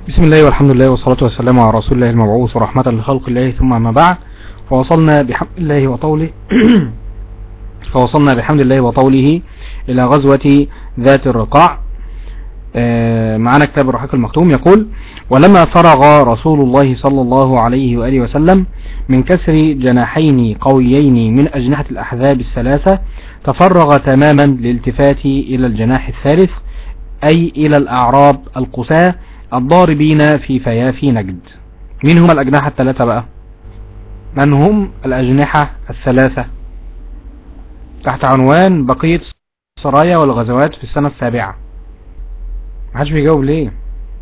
بسم الله والحمد لله والصلاة والسلام على رسول الله المبعوث ورحمة لخلق الله ثم ما بعد فوصلنا بحمد الله وطوله فوصلنا بحمد الله وطوله إلى غزوة ذات الرقاع آه، معنا كتاب الرحيق المختوم يقول ولما فرغ رسول الله صلى الله عليه وآله وسلم من كسر جناحين قويين من أجنحة الأحزاب الثلاثة تفرغ تماما للالتفات إلى الجناح الثالث أي إلى الأعراب القساة الضاربين في فيافي نجد مين هم الأجنحة الثلاثة بقى من هم الأجنحة الثلاثة تحت عنوان بقية السرايا والغزوات في السنة السابعة محدش بيجاوب ليه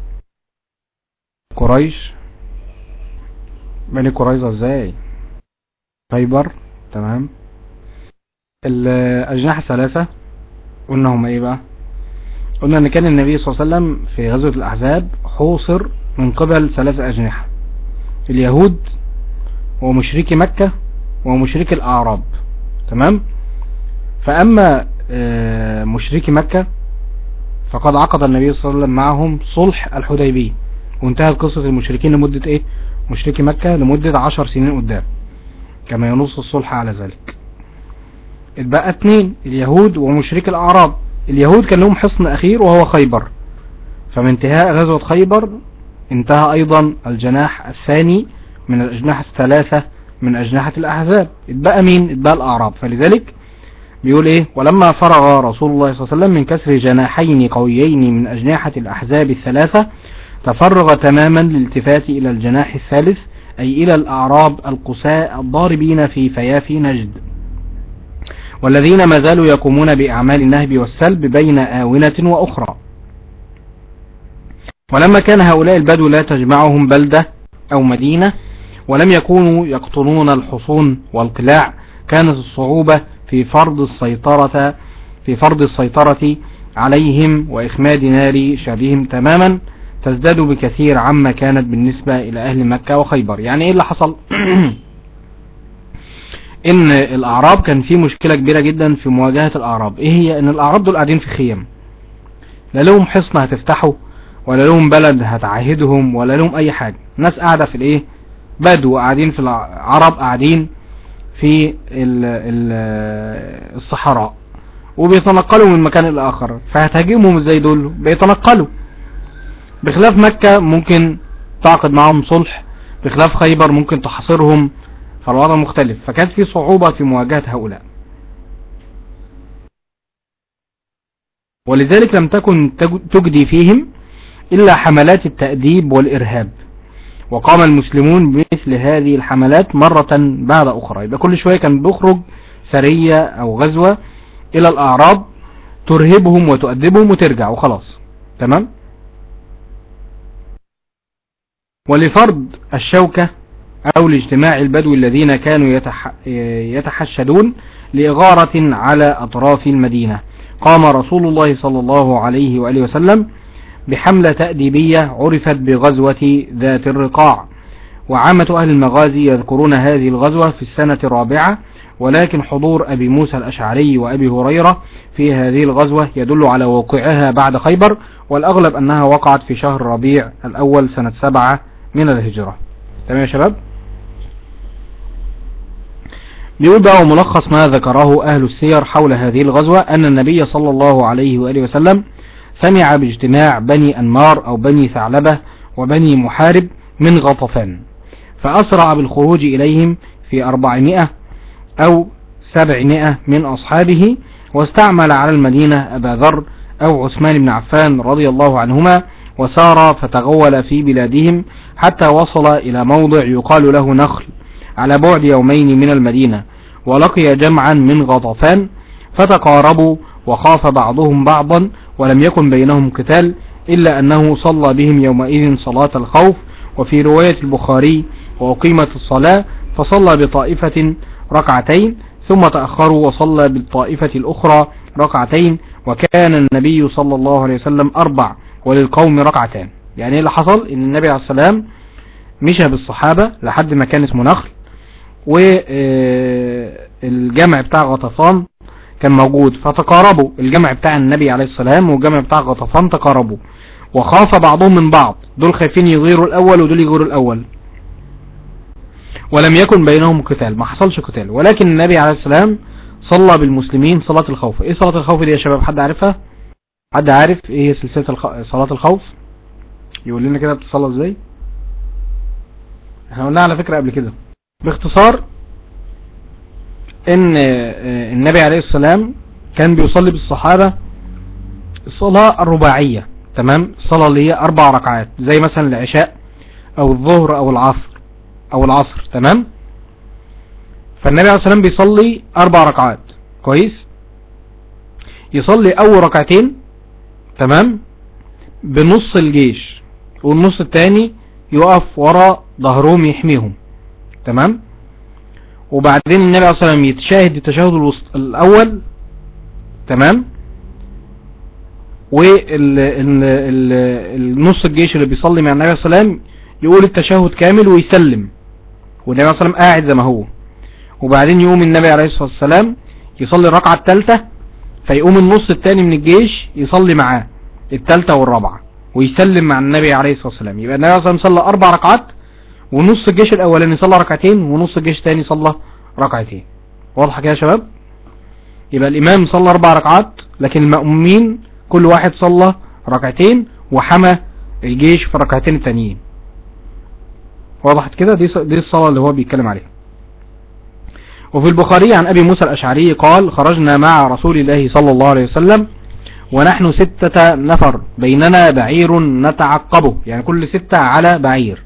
قريش بني قريظة ازاي خيبر تمام الأجنحة الثلاثة قلنا هم ايه بقى قلنا ان كان النبي صلى الله عليه وسلم في غزوة الاحزاب حوصر من قبل ثلاثة اجنحة اليهود ومشركي مكة ومشركي الاعراب تمام فاما آه، مشركي مكة فقد عقد النبي صلى الله عليه وسلم معهم صلح الحديبية وانتهت قصة المشركين لمدة ايه مشركي مكة لمدة عشر سنين قدام كما ينص الصلح على ذلك اتبقى اتنين اليهود ومشركي الاعراب اليهود كان لهم حصن اخير وهو خيبر فمن انتهاء غزوة خيبر انتهى ايضا الجناح الثاني من الاجنحة الثلاثة من اجنحة الاحزاب اتبقى مين اتبقى الاعراب فلذلك بيقول ايه ولما فرغ رسول الله صلى الله عليه وسلم من كسر جناحين قويين من اجنحة الاحزاب الثلاثة تفرغ تماما للالتفات الى الجناح الثالث اي الى الاعراب القساء الضاربين في فيافي نجد والذين ما زالوا يقومون بأعمال النهب والسلب بين آونة وأخرى ولما كان هؤلاء البدو لا تجمعهم بلدة أو مدينة ولم يكونوا يقطنون الحصون والقلاع كانت الصعوبة في فرض السيطرة في فرض السيطرة عليهم وإخماد نار شعبهم تماما تزداد بكثير عما كانت بالنسبة إلى أهل مكة وخيبر يعني إيه اللي حصل ان الاعراب كان في مشكلة كبيرة جدا في مواجهة الاعراب ايه هي ان الاعراب دول قاعدين في خيم لا لهم حصن هتفتحوا ولا لهم بلد هتعاهدهم ولا لهم اي حاجة ناس قاعدة في الايه بدو قاعدين في العرب قاعدين في ال ال الصحراء وبيتنقلوا من مكان الاخر فهتهاجمهم ازاي دول بيتنقلوا بخلاف مكة ممكن تعقد معهم صلح بخلاف خيبر ممكن تحاصرهم فالوضع مختلف فكانت في صعوبة في مواجهة هؤلاء ولذلك لم تكن تجدي فيهم إلا حملات التأديب والإرهاب وقام المسلمون بمثل هذه الحملات مرة بعد أخرى يبقى كل شوية كان بيخرج سرية أو غزوة إلى الأعراب ترهبهم وتؤدبهم وترجع وخلاص تمام ولفرض الشوكة او لاجتماع البدو الذين كانوا يتح يتحشدون لإغارة على اطراف المدينة قام رسول الله صلى الله عليه وآله وسلم بحملة تأديبية عرفت بغزوة ذات الرقاع وعامة أهل المغازي يذكرون هذه الغزوة في السنة الرابعة ولكن حضور أبي موسى الأشعري وأبي هريرة في هذه الغزوة يدل على وقوعها بعد خيبر والأغلب أنها وقعت في شهر ربيع الأول سنة سبعة من الهجرة تمام يا شباب بيقول بقى ملخص ما ذكره أهل السير حول هذه الغزوة أن النبي صلى الله عليه وآله وسلم سمع باجتماع بني أنمار أو بني ثعلبة وبني محارب من غطفان فأسرع بالخروج إليهم في أربعمائة أو سبعمائة من أصحابه واستعمل على المدينة أبا ذر أو عثمان بن عفان رضي الله عنهما وسار فتغول في بلادهم حتى وصل إلى موضع يقال له نخل على بعد يومين من المدينة ولقي جمعا من غطفان فتقاربوا وخاف بعضهم بعضا ولم يكن بينهم قتال إلا أنه صلى بهم يومئذ صلاة الخوف وفي رواية البخاري وأقيمت الصلاة فصلى بطائفة ركعتين ثم تأخروا وصلى بالطائفة الأخرى ركعتين وكان النبي صلى الله عليه وسلم أربع وللقوم ركعتان يعني ايه اللي حصل ان النبي عليه السلام مشى بالصحابة لحد ما كان اسمه نخل والجمع بتاع غطفان كان موجود فتقاربوا الجمع بتاع النبي عليه السلام والجمع بتاع غطفان تقاربوا وخاف بعضهم من بعض دول خايفين يغيروا الاول ودول يغيروا الاول ولم يكن بينهم قتال ما حصلش قتال ولكن النبي عليه السلام صلى بالمسلمين صلاة الخوف ايه صلاة الخوف دي يا شباب حد عارفها حد عارف ايه هي سلسلة الخ... صلاة الخوف يقول لنا كده بتصلى ازاي احنا قلنا على فكرة قبل كده باختصار ان النبي عليه السلام كان بيصلي بالصحابة الصلاة الرباعية تمام الصلاة اللي هي اربع ركعات زي مثلا العشاء او الظهر او العصر او العصر تمام فالنبي عليه السلام بيصلي اربع ركعات كويس يصلي اول ركعتين تمام بنص الجيش والنص التاني يقف ورا ظهرهم يحميهم تمام وبعدين النبي عليه الصلاة والسلام يتشاهد التشهد الوسط الاول تمام والنص الجيش اللي بيصلي مع النبي عليه الصلاة والسلام يقول التشهد كامل ويسلم والنبي عليه الصلاة والسلام قاعد زي ما هو وبعدين يقوم النبي عليه الصلاة والسلام يصلي الركعة الثالثة فيقوم النص الثاني من الجيش يصلي معاه الثالثة والرابعة ويسلم مع النبي عليه الصلاة والسلام يبقى النبي عليه الصلاة والسلام صلى أربع ركعات ونص الجيش الأولاني صلى ركعتين ونص الجيش الثاني صلى ركعتين واضحة كده يا شباب يبقى الإمام صلى أربع ركعات لكن المأمومين كل واحد صلى ركعتين وحمى الجيش في الركعتين التانيين وضحت كده دي دي الصلاة اللي هو بيتكلم عليها وفي البخاري عن أبي موسى الأشعري قال خرجنا مع رسول الله صلى الله عليه وسلم ونحن ستة نفر بيننا بعير نتعقبه يعني كل ستة على بعير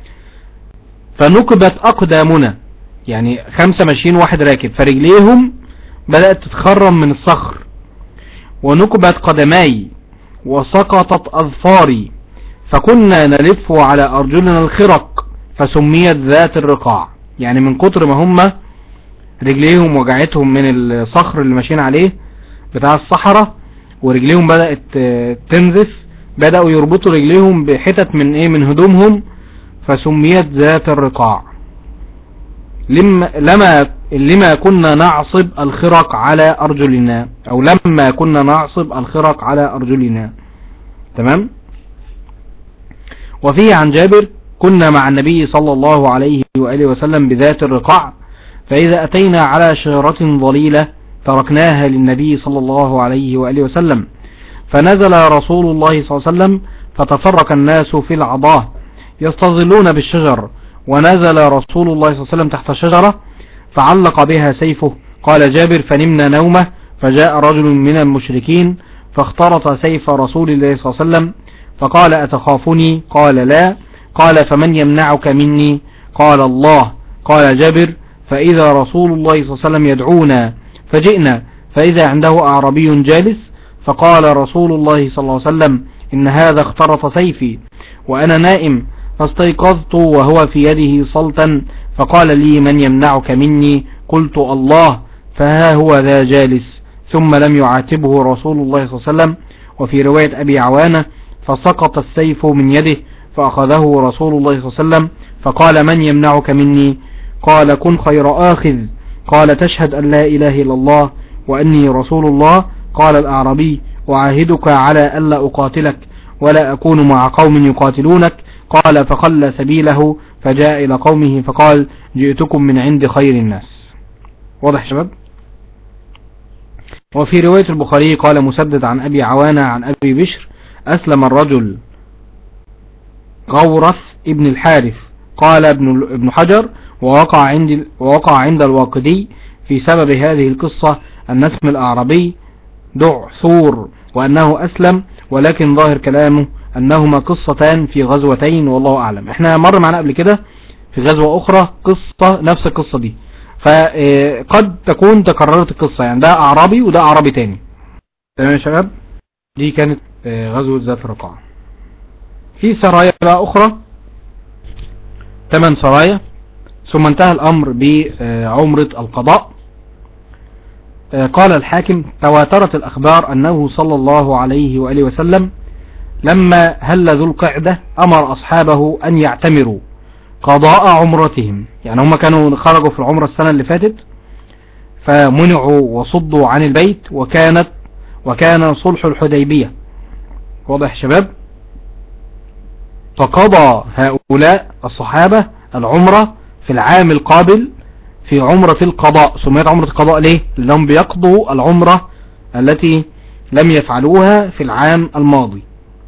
فنكبت أقدامنا يعني خمسة ماشيين واحد راكب فرجليهم بدأت تتخرم من الصخر ونكبت قدماي وسقطت أظفاري فكنا نلف على أرجلنا الخرق فسميت ذات الرقاع يعني من كتر ما هم رجليهم وجعتهم من الصخر اللي ماشيين عليه بتاع الصحراء ورجليهم بدأت تنزف بدأوا يربطوا رجليهم بحتت من ايه من هدومهم فسميت ذات الرقاع لما لما لما كنا نعصب الخرق على ارجلنا او لما كنا نعصب الخرق على ارجلنا تمام وفيه عن جابر كنا مع النبي صلى الله عليه وآله وسلم بذات الرقاع فإذا أتينا على شجرة ظليلة تركناها للنبي صلى الله عليه وآله وسلم فنزل رسول الله صلى الله عليه وسلم فتفرق الناس في العضاه يستظلون بالشجر ونزل رسول الله صلى الله عليه وسلم تحت شجرة فعلق بها سيفه قال جابر فنمنا نومه فجاء رجل من المشركين فاخترط سيف رسول الله صلى الله عليه وسلم فقال أتخافني قال لا قال فمن يمنعك مني قال الله قال جابر فإذا رسول الله صلى الله عليه وسلم يدعونا فجئنا فإذا عنده أعربي جالس فقال رسول الله صلى الله عليه وسلم إن هذا اخترط سيفي وأنا نائم فاستيقظت وهو في يده صلتا فقال لي من يمنعك مني قلت الله فها هو ذا جالس ثم لم يعاتبه رسول الله صلى الله عليه وسلم وفي رواية أبي عوانة فسقط السيف من يده فأخذه رسول الله صلى الله عليه وسلم فقال من يمنعك مني قال كن خير آخذ قال تشهد أن لا إله إلا الله وأني رسول الله قال الأعربي أعاهدك على ألا أقاتلك ولا أكون مع قوم يقاتلونك قال فخلى سبيله فجاء إلى قومه فقال جئتكم من عند خير الناس واضح شباب وفي رواية البخاري قال مسدد عن أبي عوانة عن أبي بشر أسلم الرجل غورث ابن الحارث قال ابن ابن حجر ووقع عند ووقع عند الواقدي في سبب هذه القصة أن اسم الأعرابي دعثور وأنه أسلم ولكن ظاهر كلامه أنهما قصتان في غزوتين والله أعلم احنا مر معنا قبل كده في غزوة أخرى قصة نفس القصة دي فقد تكون تكررت القصة يعني ده أعرابي وده أعرابي تاني تمام يا شباب دي كانت غزوة ذات رقاع في سرايا بقى أخرى ثمان سرايا ثم انتهى الأمر بعمرة القضاء قال الحاكم تواترت الأخبار أنه صلى الله عليه وآله وسلم لما هل ذو القعدة أمر أصحابه أن يعتمروا قضاء عمرتهم يعني هم كانوا خرجوا في العمرة السنة اللي فاتت فمنعوا وصدوا عن البيت وكانت وكان صلح الحديبية واضح شباب فقضى هؤلاء الصحابة العمرة في العام القابل في عمرة القضاء سميت عمرة القضاء ليه لأنهم بيقضوا العمرة التي لم يفعلوها في العام الماضي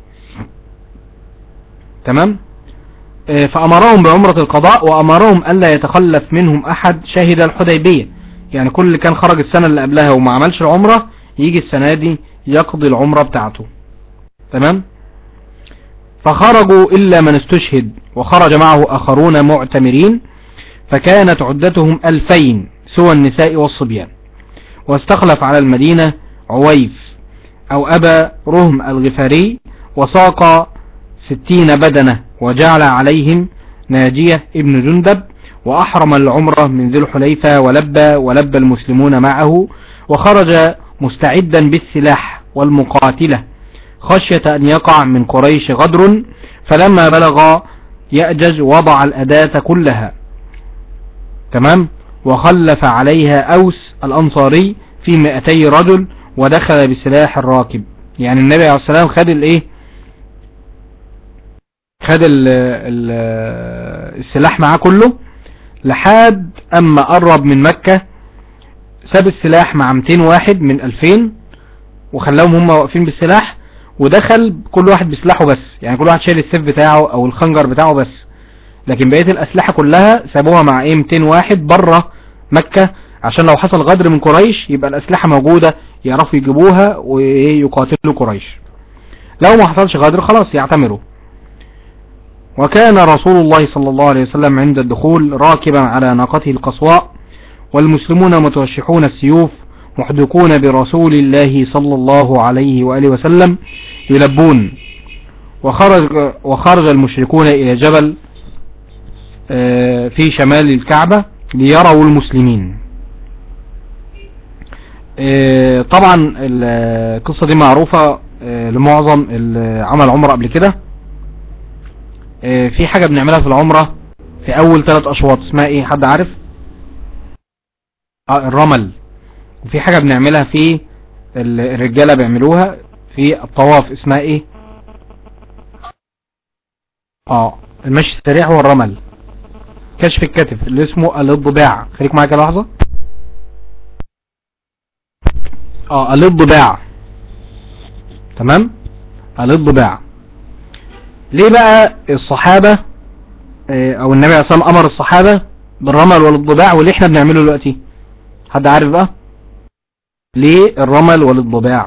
تمام آه، فأمرهم بعمرة القضاء وأمرهم ألا يتخلف منهم أحد شاهد الحديبية يعني كل اللي كان خرج السنة اللي قبلها وما عملش العمرة يجي السنة دي يقضي العمرة بتاعته تمام فخرجوا إلا من استشهد وخرج معه آخرون معتمرين فكانت عدتهم ألفين سوى النساء والصبيان واستخلف على المدينة عويف أو أبا رهم الغفاري وساق ستين بدنة وجعل عليهم ناجية ابن جندب وأحرم العمرة من ذي الحليفة ولبى ولبى المسلمون معه وخرج مستعدا بالسلاح والمقاتلة خشية أن يقع من قريش غدر فلما بلغ يأجج وضع الأداة كلها تمام وخلف عليها أوس الأنصاري في مئتي رجل ودخل بسلاح الراكب يعني النبي عليه السلام خد الايه خد ال ال السلاح معاه كله لحد اما قرب من مكة ساب السلاح مع 200 واحد من 2000 وخلاهم هم واقفين بالسلاح ودخل كل واحد بسلاحه بس يعني كل واحد شايل السيف بتاعه او الخنجر بتاعه بس لكن بقية الاسلحة كلها سابوها مع ايه 200 واحد بره مكة عشان لو حصل غدر من قريش يبقى الاسلحة موجودة يعرفوا يجيبوها ويقاتلوا قريش لو ما حصلش غدر خلاص يعتمروا وكان رسول الله صلى الله عليه وسلم عند الدخول راكبا على ناقته القصواء والمسلمون متوشحون السيوف محدقون برسول الله صلى الله عليه وآله وسلم يلبون وخرج, وخرج المشركون إلى جبل آه، في شمال الكعبة ليروا المسلمين آه، طبعا القصة دي معروفة آه، لمعظم عمل عمر قبل كده في حاجة بنعملها في العمرة في اول ثلاث اشواط اسمها ايه حد عارف اه الرمل وفي حاجة بنعملها في الرجالة بيعملوها في الطواف اسمها ايه اه المشي السريع هو الرمل كشف الكتف اللي اسمه الاضباع خليك معاك لحظة اه الاضباع تمام الاضباع ليه بقى الصحابة اه، او النبي عليه الصلاة والسلام امر الصحابة بالرمل والاضباع واللي احنا بنعمله دلوقتي حد عارف بقى ليه الرمل والاضباع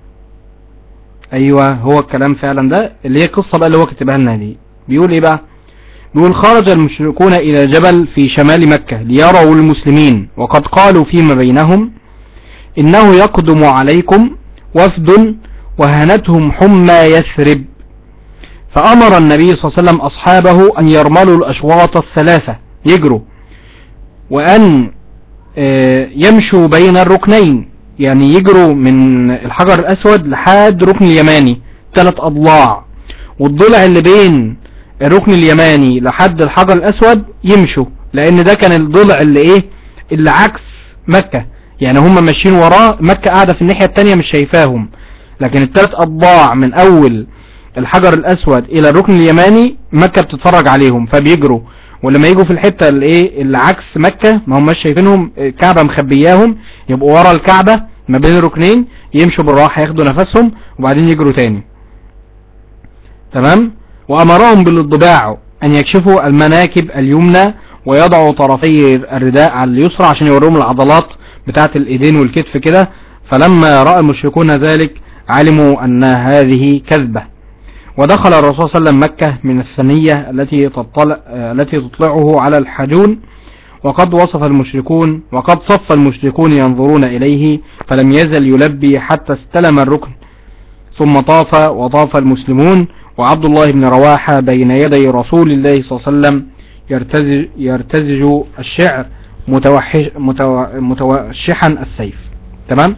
ايوه هو الكلام فعلا ده اللي هي قصة بقى اللي هو كتبها لنا دي بيقول ايه بقى بيقول خرج المشركون الى جبل في شمال مكة ليروا المسلمين وقد قالوا فيما بينهم انه يقدم عليكم وفد وهنتهم حمى يثرب فامر النبي صلى الله عليه وسلم اصحابه ان يرملوا الاشواط الثلاثة يجروا وان آه، يمشوا بين الركنين يعني يجروا من الحجر الاسود لحد ركن اليماني ثلاث اضلاع والضلع اللي بين الركن اليماني لحد الحجر الاسود يمشوا لان ده كان الضلع اللي ايه اللي عكس مكة يعني هم ماشيين وراه مكة قاعدة في الناحية التانية مش شايفاهم لكن الثلاث اضلاع من اول الحجر الاسود الى الركن اليماني مكة بتتفرج عليهم فبيجروا ولما يجوا في الحتة اللي ايه اللي عكس مكة ما هماش شايفينهم الكعبة مخبياهم يبقوا ورا الكعبة ما بين الركنين يمشوا بالراحة ياخدوا نفسهم وبعدين يجروا تاني تمام وامرهم بالاضباع ان يكشفوا المناكب اليمنى ويضعوا طرفي الرداء على اليسرى عشان يوريهم العضلات بتاعت الايدين والكتف كده فلما رأى المشركون ذلك علموا ان هذه كذبة ودخل الرسول صلى الله عليه وسلم مكة من الثنية التي تطلع التي تطلعه على الحجون وقد وصف المشركون وقد صف المشركون ينظرون إليه فلم يزل يلبي حتى استلم الركن ثم طاف وطاف المسلمون وعبد الله بن رواحة بين يدي رسول الله صلى الله عليه وسلم يرتزج, يرتزج الشعر متوحش متوشحا السيف تمام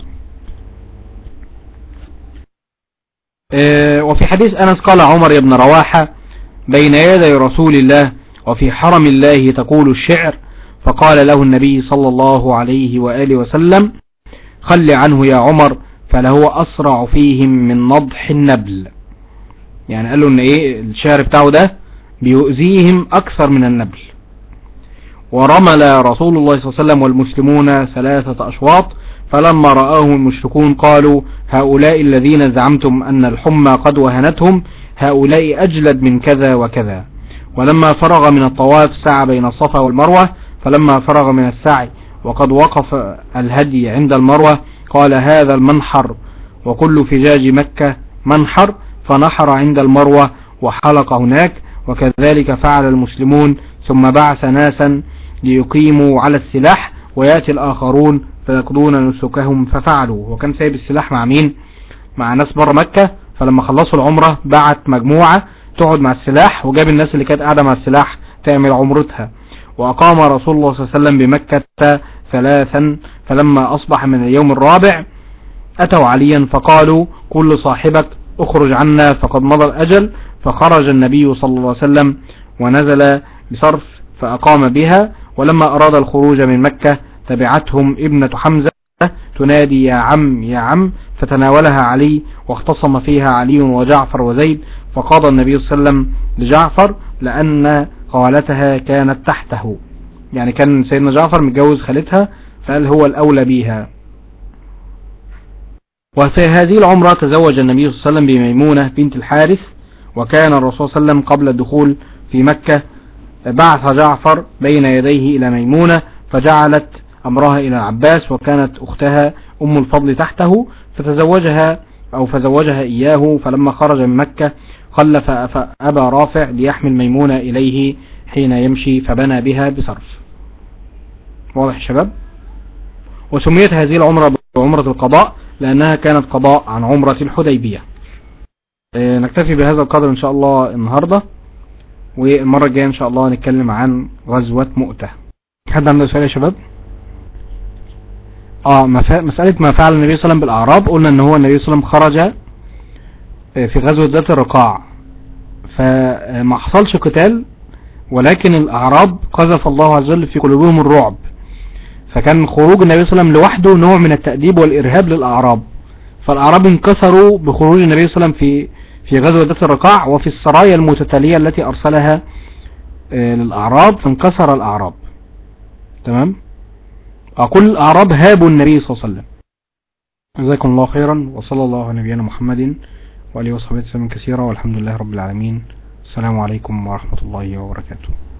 آه، وفي حديث أنس قال عمر بن رواحة بين يدي رسول الله وفي حرم الله تقول الشعر فقال له النبي صلى الله عليه وآله وسلم خل عنه يا عمر فلهو أسرع فيهم من نضح النبل يعني قال له ان ايه الشعر بتاعه ده بيؤذيهم اكثر من النبل ورمل رسول الله صلى الله عليه وسلم والمسلمون ثلاثة اشواط فلما رآه المشركون قالوا هؤلاء الذين زعمتم ان الحمى قد وهنتهم هؤلاء اجلد من كذا وكذا ولما فرغ من الطواف سعى بين الصفا والمروة فلما فرغ من السعي وقد وقف الهدي عند المروة قال هذا المنحر وكل فجاج مكة منحر فنحر عند المروة وحلق هناك وكذلك فعل المسلمون ثم بعث ناسا ليقيموا على السلاح ويأتي الآخرون فيقضون نسكهم ففعلوا وكان سايب السلاح مع مين مع ناس بره مكة فلما خلصوا العمرة بعت مجموعة تقعد مع السلاح وجاب الناس اللي كانت قاعدة مع السلاح تعمل عمرتها وأقام رسول الله صلى الله عليه وسلم بمكة ثلاثا فلما أصبح من اليوم الرابع أتوا عليا فقالوا كل صاحبك اخرج عنا فقد مضى الأجل فخرج النبي صلى الله عليه وسلم ونزل بصرف فأقام بها ولما أراد الخروج من مكة تبعتهم ابنة حمزة تنادي يا عم يا عم فتناولها علي واختصم فيها علي وجعفر وزيد فقاضى النبي صلى الله عليه وسلم لجعفر لأن خالتها كانت تحته يعني كان سيدنا جعفر متجوز خالتها فقال هو الأولى بيها وفي هذه العمرة تزوج النبي صلى الله عليه وسلم بميمونة بنت الحارث وكان الرسول صلى الله عليه وسلم قبل الدخول في مكة بعث جعفر بين يديه إلى ميمونة فجعلت أمرها إلى العباس وكانت أختها أم الفضل تحته فتزوجها أو فزوجها إياه فلما خرج من مكة خلف أبا رافع ليحمل ميمونة إليه حين يمشي فبنى بها بصرف واضح شباب وسميت هذه العمرة بعمرة القضاء لأنها كانت قضاء عن عمرة الحديبية آه، نكتفي بهذا القدر إن شاء الله النهاردة والمرة الجاية إن شاء الله نتكلم عن غزوة مؤتة حد عنده سؤال يا شباب اه مسألة ما فعل النبي صلى الله عليه وسلم بالأعراب قلنا ان هو النبي صلى الله عليه وسلم خرج آه، في غزوة ذات الرقاع فما حصلش قتال ولكن الأعراب قذف الله عز وجل في قلوبهم الرعب فكان خروج النبي صلى الله عليه وسلم لوحده نوع من التأديب والإرهاب للأعراب فالأعراب انكسروا بخروج النبي صلى الله عليه وسلم في في غزوة ذات الرقاع وفي السرايا المتتالية التي أرسلها آه، للأعراب فانكسر الأعراب تمام أقول الأعراب هابوا النبي صلى الله عليه وسلم جزاكم الله خيرا وصلى الله على نبينا محمد وعليه وصحبه وسلم كثيرا والحمد لله رب العالمين السلام عليكم ورحمة الله وبركاته